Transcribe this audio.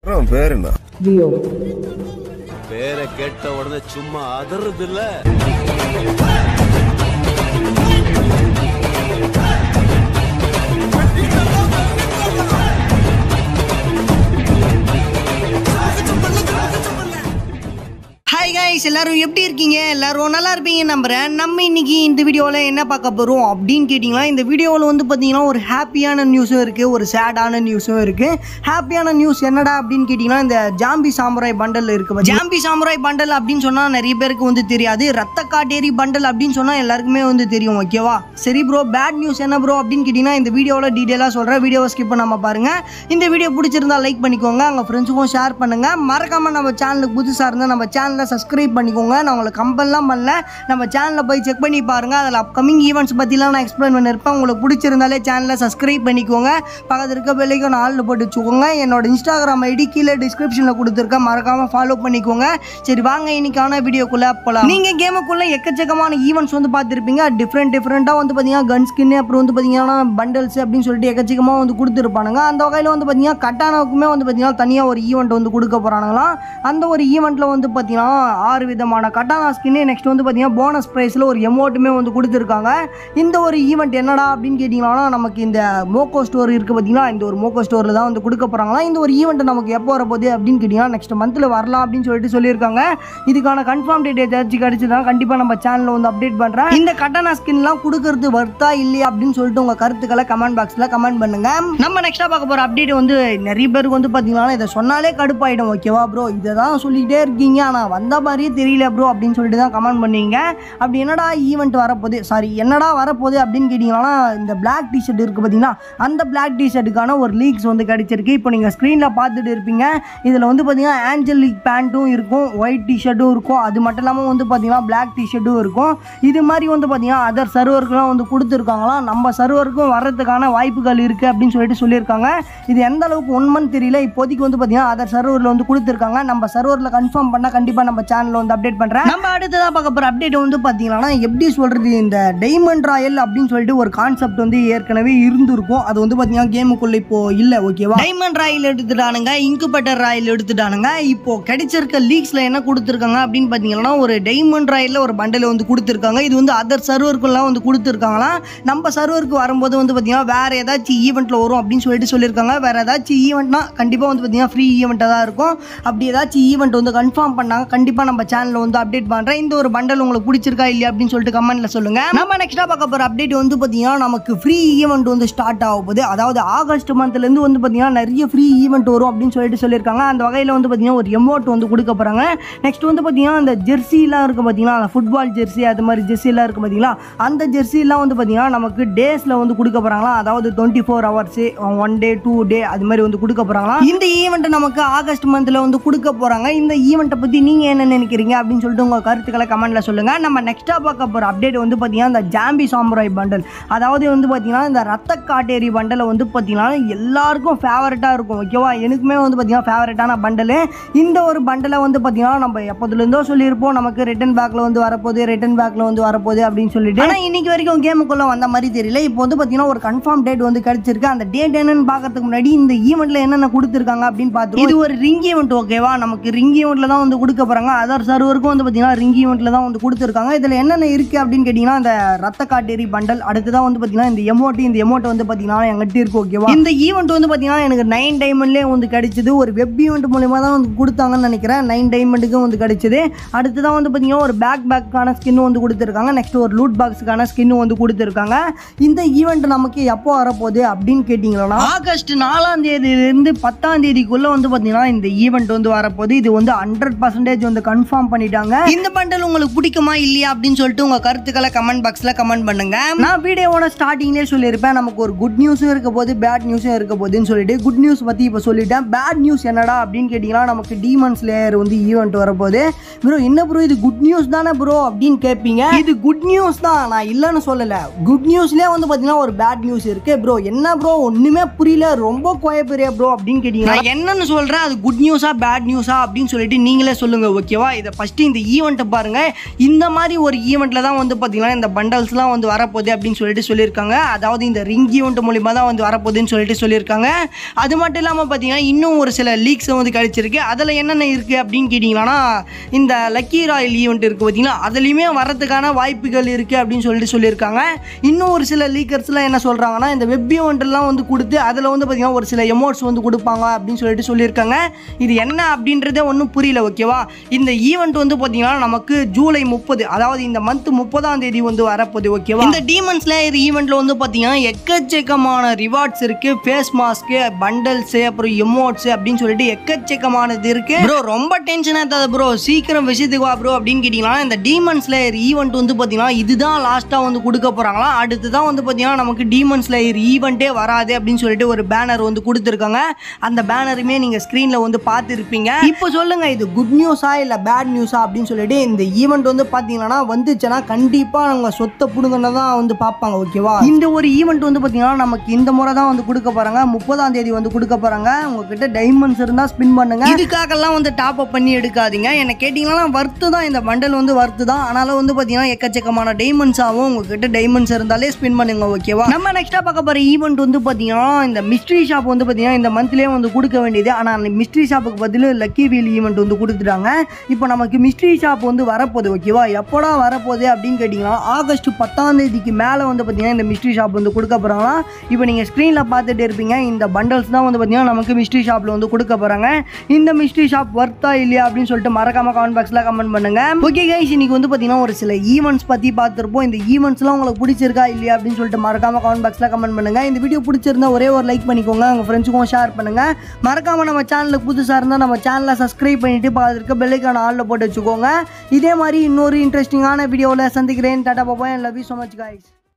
உன் பேர் என்ன ரியோ பேரை கேட்ட உடனே சும்மா அதறது இல்ல ஹாய் guys எல்லாரும் எப்படி இருக்கீங்க எல்லாரும் நல்லா இருப்பீங்க நம்புறேன் நம்ம இன்னைக்கு இந்த வீடியோவில் என்ன பார்க்க போகிறோம் அப்படின்னு கேட்டிங்கன்னா இந்த வீடியோவில் வந்து பார்த்தீங்கன்னா ஒரு ஹாப்பியான நியூஸும் இருக்குது ஒரு சேடான நியூஸும் இருக்குது ஹாப்பியான நியூஸ் என்னடா அப்படின்னு கேட்டிங்கன்னா இந்த ஜாம்பி சாமுராய் பண்டல் இருக்குது ஜாம்பி சாமுராய் பண்டல் அப்படின்னு சொன்னால் நிறைய பேருக்கு வந்து தெரியாது ரத்த காட்டேரி பண்டல் அப்படின்னு சொன்னால் எல்லாருக்குமே வந்து தெரியும் ஓகேவா சரி ப்ரோ பேட் நியூஸ் என்ன ப்ரோ அப்படின்னு கேட்டிங்கன்னா இந்த வீடியோவில் டீட்டெயிலாக சொல்கிறேன் வீடியோவை ஸ்கிப் பண்ணாமல் பாருங்கள் இந்த வீடியோ பிடிச்சிருந்தா லைக் பண்ணிக்கோங்க அவங்க ஃப்ரெண்ட்ஸுக்கும் ஷேர் பண்ணுங்கள் மறக்காமல் நம்ம சேனலுக்கு புதுசாக இருந்தால் நம்ம சேனலை சப்ஸ்கிரைப் பண்ணிக்கோங்க நான் உங்களை கம்பல்லாம் பண்ணல நம்ம சேனலில் போய் செக் பண்ணி பாருங்கள் அதில் அப்கமிங் ஈவெண்ட்ஸ் பற்றிலாம் நான் எக்ஸ்பிளைன் பண்ணியிருப்பேன் உங்களுக்கு பிடிச்சிருந்தாலே சேனலை சப்ஸ்கிரைப் பண்ணிக்கோங்க பக்கத்தில் இருக்க பெல்லைக்கும் நான் ஆளில் போட்டு வச்சுக்கோங்க என்னோட இன்ஸ்டாகிராம் ஐடி கீழே டிஸ்கிரிப்ஷனில் கொடுத்துருக்கேன் மறக்காமல் ஃபாலோ பண்ணிக்கோங்க சரி வாங்க இன்னைக்கான வீடியோக்குள்ளே போகலாம் நீங்கள் கேமுக்குள்ளே எக்கச்சக்கமான ஈவெண்ட்ஸ் வந்து பார்த்துருப்பீங்க டிஃப்ரெண்ட் டிஃப்ரெண்ட்டாக வந்து பார்த்தீங்கன்னா கன் ஸ்கின்னு அப்புறம் வந்து பார்த்தீங்கன்னா பண்டல்ஸ் அப்படின்னு சொல்லிட்டு எக்கச்சக்கமாக வந்து கொடுத்துருப்பானுங்க அந்த வகையில் வந்து பார்த்தீங்கன்னா கட்டானாவுக்குமே வந்து பார்த்தீங்கன்னா தனியாக ஒரு ஈவெண்ட் வந்து கொடுக்க போகிறானுங்களாம் அந்த ஒரு ஈவெண்ட்டில் வந்து பார்த்தீங்கன்னா ஆறு விதமான கட்டானா ஸ்கின்னு நெக்ஸ்ட் வந்து பார்த்தீங்கன்னா போனஸ் ப்ரைஸில் ஒரு எமௌண்ட்டுமே வந்து கொடுத்துருக்காங்க இந்த ஒரு ஈவெண்ட் என்னடா அப்படின்னு கேட்டிங்கன்னா நமக்கு இந்த மோக்கோ ஸ்டோர் இருக்குது பார்த்தீங்கன்னா இந்த ஒரு மோக்கோ ஸ்டோரில் தான் வந்து கொடுக்க போகிறாங்களா இந்த ஒரு ஈவெண்ட் நமக்கு எப்போ வரப்போகுது அப்படின்னு கேட்டிங்கன்னா நெக்ஸ்ட் மந்தில் வரலாம் அப்படின்னு சொல்லிட்டு சொல்லியிருக்காங்க இதுக்கான கன்ஃபார்ம் டேட் ஏதாச்சும் கிடச்சிதான் கண்டிப்பாக நம்ம சேனலில் வந்து அப்டேட் பண்ணுறேன் இந்த கட்டானா ஸ்கின்லாம் கொடுக்கறது வர்த்தா இல்லையா அப்படின்னு சொல்லிட்டு உங்கள் கருத்துக்களை கமெண்ட் பாக்ஸில் கமெண்ட் பண்ணுங்க நம்ம நெக்ஸ்ட்டாக பார்க்க போகிற அப்டேட் வந்து நிறைய பேருக்கு வந்து பார்த்தீங்கன்னா இதை சொன்னாலே கடுப்பாயிடும் ஓகேவா ப்ரோ இதை தான் சொல்லிக்கிட்டே இருக்கீங்க ஆனால் வந்த மாதிரியே தெரியல ப்ரோ அப்படின்னு சொல்லிட்டு தான் கமெண்ட் பண்ணீங்க அப்படி என்னடா ஈவெண்ட் வரப்போகுது சாரி என்னடா வரப்போகுது அப்படின்னு கேட்டிங்கன்னா இந்த பிளாக் டிஷர்ட் இருக்குது பார்த்தீங்கன்னா அந்த பிளாக் டிஷர்ட்டுக்கான ஒரு லீக்ஸ் வந்து கிடைச்சிருக்கு இப்போ நீங்கள் ஸ்க்ரீனில் பார்த்துட்டு இருப்பீங்க இதில் வந்து பார்த்தீங்கன்னா ஆஞ்சல் லீக் பேண்ட்டும் இருக்கும் ஒயிட் டிஷர்ட்டும் இருக்கும் அது மட்டும் இல்லாமல் வந்து பார்த்தீங்கன்னா பிளாக் டிஷர்ட்டும் இருக்கும் இது மாதிரி வந்து பார்த்தீங்கன்னா அதர் சர்வருக்குலாம் வந்து கொடுத்துருக்காங்களாம் நம்ம சர்வருக்கும் வர்றதுக்கான வாய்ப்புகள் இருக்குது அப்படின்னு சொல்லிட்டு சொல்லியிருக்காங்க இது எந்த அளவுக்கு உண்மைன்னு தெரியல இப்போதைக்கு வந்து பார்த்தீங்கன்னா அதர் சர்வரில் வந்து கொடுத்துருக்காங்க நம்ம சர்வரில் கன்ஃபார்ம் பண்ணால் கண்டிப்பாக நம்ம சேனலில் வந்து அப்டேட் பண்ணுறேன் நம்ம அடுத்ததாக பார்க்க போகிற அப்டேட் வந்து பார்த்தீங்கன்னா எப்படி சொல்கிறது இந்த டைமண்ட் ராயல் அப்படின்னு சொல்லிட்டு ஒரு கான்செப்ட் வந்து ஏற்கனவே இருந்திருக்கும் அது வந்து பார்த்தீங்கன்னா கேமுக்குள்ளே இப்போ இல்லை ஓகேவா டைமண்ட் ராயல் எடுத்துட்டானுங்க இன்குபேட்டர் ராயல் எடுத்துட்டானுங்க இப்போ கிடைச்சிருக்க லீக்ஸில் என்ன கொடுத்துருக்காங்க அப்படின்னு பார்த்தீங்கன்னா ஒரு டைமண்ட் ராயலில் ஒரு பண்டல் வந்து கொடுத்துருக்காங்க இது வந்து அதர் சர்வருக்குலாம் வந்து கொடுத்துருக்காங்களாம் நம்ம சர்வருக்கு வரும்போது வந்து பார்த்தீங்கன்னா வேறு ஏதாச்சும் ஈவெண்ட்டில் வரும் அப்படின்னு சொல்லிட்டு சொல்லியிருக்காங்க வேறு ஏதாச்சும் ஈவெண்ட்னா கண்டிப்பாக வந்து பார்த்தீங்கன்னா ஃப்ரீ ஈவெண்ட்டாக தான் இருக்கும் அப்படி ஏதாச்சும் ஈவெண்ட் வந்து கன்ஃபார்ம் பண்ணாங்க கண்டிப்பாக நம்ம சேனலில் வந்து அப்டேட் பண்ணுறேன் இந்த ஒரு பண்டல் உங்களுக்கு பிடிச்சிருக்கா இல்லையா அப்படின்னு சொல்லிட்டு கமெண்ட்டில் சொல்லுங்கள் நம்ம நெக்ஸ்ட்டாக பார்க்க போகிற அப்டேட் வந்து பார்த்தீங்கன்னா நமக்கு ஃப்ரீ ஈவெண்ட் வந்து ஸ்டார்ட் ஆக போகுது அதாவது ஆகஸ்ட் மந்த்லேருந்து வந்து பார்த்தீங்கன்னா நிறைய ஃப்ரீ ஈவெண்ட் வரும் அப்படின்னு சொல்லிட்டு சொல்லியிருக்காங்க அந்த வகையில் வந்து பார்த்தீங்கன்னா ஒரு எமௌண்ட் வந்து கொடுக்க போகிறாங்க நெக்ஸ்ட் வந்து பார்த்தீங்கன்னா அந்த ஜெர்சிலாம் இருக்குது பார்த்தீங்களா அந்த ஃபுட்பால் ஜெர்சி அது மாதிரி ஜெர்சிலாம் இருக்குது பார்த்தீங்களா அந்த ஜெர்சிலாம் வந்து பார்த்தீங்கன்னா நமக்கு டேஸில் வந்து கொடுக்க போகிறாங்களா அதாவது twenty four hours one day two day அது மாதிரி வந்து கொடுக்க போகிறாங்களா இந்த ஈவெண்ட் நமக்கு ஆகஸ்ட் மந்தில் வந்து கொடுக்க போகிறாங்க இந்த ஈவெண்ட்டை பற்றி நீங்கள் என்ன நினைக்கிறீங்க அப்படின்னு சொல்லிட்டு உங்கள் கருத்துக்களை கமெண்ட்டில் சொல்லுங்கள் நம்ம நெக்ஸ்ட்டாக பார்க்க போகிற அப்டேட் வந்து பார்த்தீங்கன்னா இந்த ஜாம்பி சாம்பராய் பண்டல் அதாவது வந்து பார்த்தீங்கன்னா இந்த ரத்த காட்டேரி பண்டலை வந்து பார்த்தீங்கன்னா எல்லாருக்கும் ஃபேவரட்டாக இருக்கும் ஓகேவா எனக்குமே வந்து பார்த்தீங்கன்னா ஃபேவரட்டான பண்டலு இந்த ஒரு பண்டலை வந்து பார்த்தீங்கன்னா நம்ம எப்போதுலேருந்தோ சொல்லியிருப்போம் நமக்கு ரிட்டன் பேக்கில் வந்து வரப்போகுது ரிட்டன் பேக்கில் வந்து வரப்போகுது அப்படின்னு சொல்லிட்டு ஆனால் இன்னைக்கு வரைக்கும் கேமுக்குள்ளே வந்த மாதிரி தெரியல இப்போ வந்து பார்த்தீங்கன்னா ஒரு கன்ஃபார்ம் டேட் வந்து கிடைச்சிருக்கு அந்த டேட் என்னன்னு பார்க்கறதுக்கு முன்னாடி இந்த ஈவெண்ட்டில் என்னென்ன கொடுத்துருக்காங்க அப்படின்னு பார்த்து இது ஒரு ரிங் ஈவெண்ட் ஓகேவா நமக்கு ரிங் ஈவெண்ட்டில் தான் வந்து கொடுக்க போகிறாங்க அதர் சர்வருக்கும் வந்து பார்த்தீங்கன்னா ரிங் ஈவெண்ட்டில் தான் வந்து கொடுத்துருக்காங்க இதில் என்னென்ன இருக்குது அப்படின்னு கேட்டிங்கன்னா இந்த ரத்த காட்டேரி பண்டல் அடுத்ததான் வந்து பார்த்தீங்கன்னா இந்த எமௌண்ட் இந்த எமௌண்ட் வந்து பார்த்தீங்கன்னா எங்கிட்ட இருக்கு ஓகேவா இந்த ஈவெண்ட் வந்து பார்த்தீங்கன்னா எனக்கு நைன் டைமண்ட்லேயே வந்து கிடைச்சது ஒரு வெப் ஈவெண்ட் மூலியமாக தான் வந்து கொடுத்தாங்கன்னு நினைக்கிறேன் நைன் டைமண்டுக்கும் வந்து கிடைச்சது அடுத்ததான் வந்து பார்த்தீங்கன்னா ஒரு பேக் பேக்கான ஸ்கின் வந்து கொடுத்துருக்காங்க நெக்ஸ்ட் ஒரு லூட் பாக்ஸுக்கான ஸ்கின் வந்து கொடுத்துருக்காங்க இந்த ஈவெண்ட் நமக்கு எப்போ வரப்போகுது அப்படின்னு கேட்டிங்கன்னா ஆகஸ்ட் நாலாம் தேதியிலேருந்து பத்தாம் தேதிக்குள்ளே வந்து பார்த்தீங்கன்னா இந்த ஈவெண்ட் வந்து வரப்போகுது இது வந்து ஹண்ட்ரட் பர்சன்டேஜ் வந்து கன்ஃபார்ம் பண்ணிட்டாங்க இந்த பண்டல் உங்களுக்கு பிடிக்குமா இல்லையா அப்படின்னு சொல்லிட்டு உங்கள் கருத்துக்களை கமெண்ட் பாக்ஸில் கமெண்ட் பண்ணுங்க நான் வீடியோவோட ஸ்டார்டிங்லேயே சொல்லியிருப்பேன் நமக்கு ஒரு குட் நியூஸும் இருக்க போது பேட் நியூஸும் இருக்க போகுதுன்னு சொல்லிட்டு குட் நியூஸ் பற்றி இப்போ சொல்லிட்டேன் பேட் நியூஸ் என்னடா அப்படின்னு கேட்டிங்கன்னா நமக்கு டீமன்ஸ் லேயர் வந்து ஈவெண்ட் வரப்போகுது ப்ரோ என்ன ப்ரோ இது குட் நியூஸ் தானே ப்ரோ அப்படின்னு கேட்பீங்க இது குட் நியூஸ் தான் நான் இல்லைன்னு சொல்லலை குட் நியூஸ்லேயே வந்து பார்த்தீங்கன்னா ஒரு பேட் நியூஸ் இருக்கு ப்ரோ என்ன ப்ரோ ஒன்றுமே புரியல ரொம்ப குழப்பறியா ப்ரோ அப்படின்னு கேட்டீங்கன்னா நான் என்னன்னு சொல்கிறேன் அது குட் நியூஸா பேட் நியூஸா அப்படின்னு சொல்லிட்டு நீங்களே சொல்லுங்க ஓகேவா இதை ஃபஸ்ட்டு இந்த ஈவெண்ட்டை பாருங்கள் இந்த மாதிரி ஒரு ஈவெண்ட்டில் தான் வந்து பார்த்தீங்கன்னா இந்த பண்டல்ஸ்லாம் வந்து வரப்போகுது அப்படின்னு சொல்லிட்டு சொல்லியிருக்காங்க அதாவது இந்த ரிங் ஈவெண்ட் மூலிமா தான் வந்து வரப்போகுதுன்னு சொல்லிட்டு சொல்லியிருக்காங்க அது மட்டும் இல்லாமல் பார்த்தீங்கன்னா இன்னும் ஒரு சில லீக்ஸ் வந்து கிடைச்சிருக்கு அதில் என்னென்ன இருக்குது அப்படின்னு கேட்டிங்கன்னா இந்த லக்கி ராயல் ஈவெண்ட் இருக்குது பார்த்தீங்களா அதுலேயுமே வரதுக்கான வாய்ப்புகள் இருக்குது அப்படின்னு சொல்லிட்டு சொல்லியிருக்காங்க இன்னும் ஒரு சில லீக்கர்ஸ்லாம் என்ன சொல்கிறாங்கன்னா இந்த வெப் ஈவெண்ட்லாம் வந்து கொடுத்து அதில் வந்து பார்த்தீங்கன்னா ஒரு சில எமோட்ஸ் வந்து கொடுப்பாங்க அப்படின்னு சொல்லிட்டு சொல்லியிருக்காங்க இது என்ன அப்படின்றதே ஒன்றும் புரியல ஓகேவா இந்த ஈவெண்ட் வந்து பார்த்தீங்கன்னா நமக்கு ஜூலை முப்பது அதாவது இந்த மந்த் முப்பதாம் தேதி வந்து வரப்போகுது ஓகேவா இந்த டீமன் ஸ்லேயர் ஈவெண்ட்டில் வந்து பார்த்தீங்கன்னா எக்கச்சக்கமான ரிவார்ட்ஸ் இருக்குது ஃபேஸ் மாஸ்க்கு பண்டல்ஸு அப்புறம் எமோட்ஸ் அப்படின்னு சொல்லிட்டு எக்கச்சக்கமானது இருக்குது ப்ரோ ரொம்ப டென்ஷன் ஆகாத ப்ரோ சீக்கிரம் விஷயத்துக்கு வா ப்ரோ அப்படின்னு கேட்டிங்கன்னா இந்த டீமன் ஸ்லேயர் ஈவெண்ட் வந்து பார்த்தீங்கன்னா இதுதான் லாஸ்ட்டாக வந்து கொடுக்க போகிறாங்களா அடுத்து தான் வந்து பார்த்தீங்கன்னா நமக்கு டீமன் ஸ்லேயர் ஈவெண்ட்டே வராது அப்படின்னு சொல்லிட்டு ஒரு பேனர் வந்து கொடுத்துருக்காங்க அந்த பேனருமே நீங்கள் ஸ்க்ரீனில் வந்து பார்த்துருப்பீங்க இப்போ சொல்லுங்க இது குட் நியூஸா இல்லை பேட் நியூஸா அப்படின்னு சொல்லிட்டு இந்த ஈவெண்ட் வந்து பார்த்தீங்கன்னா வந்துச்சுன்னா கண்டிப்பாக நாங்கள் சொத்தை பிடுங்கன்னு தான் வந்து பார்ப்பாங்க ஓகேவா இந்த ஒரு ஈவெண்ட் வந்து பார்த்தீங்கன்னா நமக்கு இந்த முறை தான் வந்து கொடுக்க போகிறாங்க முப்பதாம் தேதி வந்து கொடுக்க போகிறாங்க உங்ககிட்ட டைமண்ட்ஸ் இருந்தால் ஸ்பின் பண்ணுங்க இதுக்காகலாம் வந்து டாப் அப் பண்ணி எடுக்காதீங்க என்ன கேட்டிங்கன்னா வர்த்து தான் இந்த பண்டல் வந்து வர்த்து தான் ஆனாலும் வந்து பார்த்தீங்கன்னா எக்கச்சக்கமான டைமண்ட்ஸ் ஆகும் உங்ககிட்ட டைமண்ட்ஸ் இருந்தாலே ஸ்பின் பண்ணுங்க ஓகேவா நம்ம நெக்ஸ்ட்டாக பார்க்க போகிற ஈவெண்ட் வந்து பார்த்தீங்கன்னா இந்த மிஸ்ட்ரி ஷாப் வந்து பார்த்தீங்கன்னா இந்த மந்த்லேயே வந்து கொடுக்க வேண்டியது ஆனால் அந்த மிஸ்ட்ரி ஷாப்புக்கு பதில் லக்கி வீல் ஈவெண்ட் வந்து கொடுத்துட்டாங்க இப்போ நமக்கு மிஸ்ட்ரி ஷாப் வந்து வரப்போகுது ஓகேவா எப்போடா வரப்போகுது அப்படின்னு கேட்டிங்கன்னா ஆகஸ்ட் பத்தாம் தேதிக்கு மேலே வந்து பார்த்தீங்கன்னா இந்த மிஸ்ட்ரி ஷாப் வந்து கொடுக்க போகிறாங்களா இப்போ நீங்கள் ஸ்க்ரீனில் பார்த்துட்டு இருப்பீங்க இந்த பண்டல்ஸ் தான் வந்து பார்த்தீங்கன்னா நமக்கு மிஸ்ட்ரி ஷாப்பில் வந்து கொடுக்க போகிறாங்க இந்த மிஸ்ட்ரி ஷாப் வர்த்தா இல்லையா அப்படின்னு சொல்லிட்டு மறக்காம கமெண்ட் பாக்ஸில் கமெண்ட் பண்ணுங்க ஓகே கைஸ் இன்னைக்கு வந்து பார்த்தீங்கன்னா ஒரு சில ஈவெண்ட்ஸ் பற்றி பார்த்துருப்போம் இந்த ஈவெண்ட்ஸ்லாம் உங்களுக்கு பிடிச்சிருக்கா இல்லையா அப்படின்னு சொல்லிட்டு மறக்காம கமெண்ட் பாக்ஸில் கமெண்ட் பண்ணுங்க இந்த வீடியோ பிடிச்சிருந்தா ஒரே ஒரு லைக் பண்ணிக்கோங்க உங்கள் ஃப்ரெண்ட்ஸுக்கும் ஷேர் பண்ணுங்க மறக்காம நம்ம சேனலுக்கு புதுசாக இருந்தால் நம்ம சேனலை சப்ஸ்கிரைப் பண்ணிட்டு பார்த்துருக்க பெல்லைக்கான ஆளில் போட்டு வச்சுக்கோங்க இதே மாதிரி இன்னொரு இன்ட்ரெஸ்டிங்கான வீடியோவில் சந்திக்கிறேன் டாடா பாபா love you so much guys